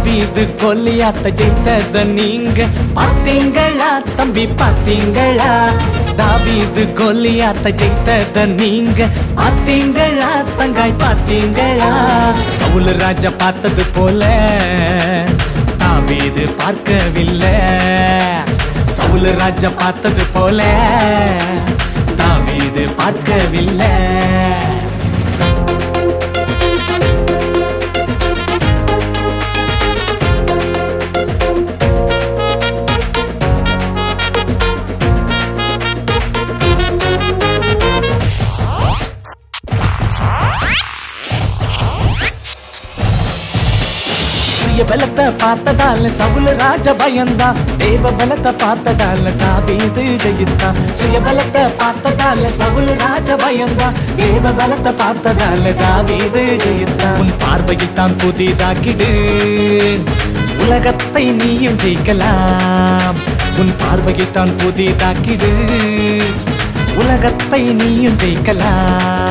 தாவீது கொல்லியாத்த ஜெயித்தத நீங்க பாத்தீங்களா தம்பி பாத்தீங்களா தாவீது கொல்லியாத்த ஜெயித்தத நீங்க பாத்தீங்களா தங்காய் பாத்தீங்களா சவுல் ராஜா பார்த்தது போல தாவீது பார்க்கவில்லை சவுல் ராஜா பார்த்தது போல தாவீது பார்க்கவில்லை சுய பலத்தை பார்த்ததால சவுல ராஜ பயந்தா தேவ பலத்தை பார்த்ததால தாவீது ஜெயித்தா சுய பலத்தை பார்த்ததால சவுல ராஜ பயந்தா தேவ பலத்தை பார்த்ததால தாவீது ஜெயித்தா உன் பார்வையில் தான் புதிதாக்கிடு உலகத்தை நீயும் ஜெயிக்கலாம் உன் பார்வையில் தான் புதிதாக்கிடு உலகத்தை நீயும் ஜெயிக்கலாம்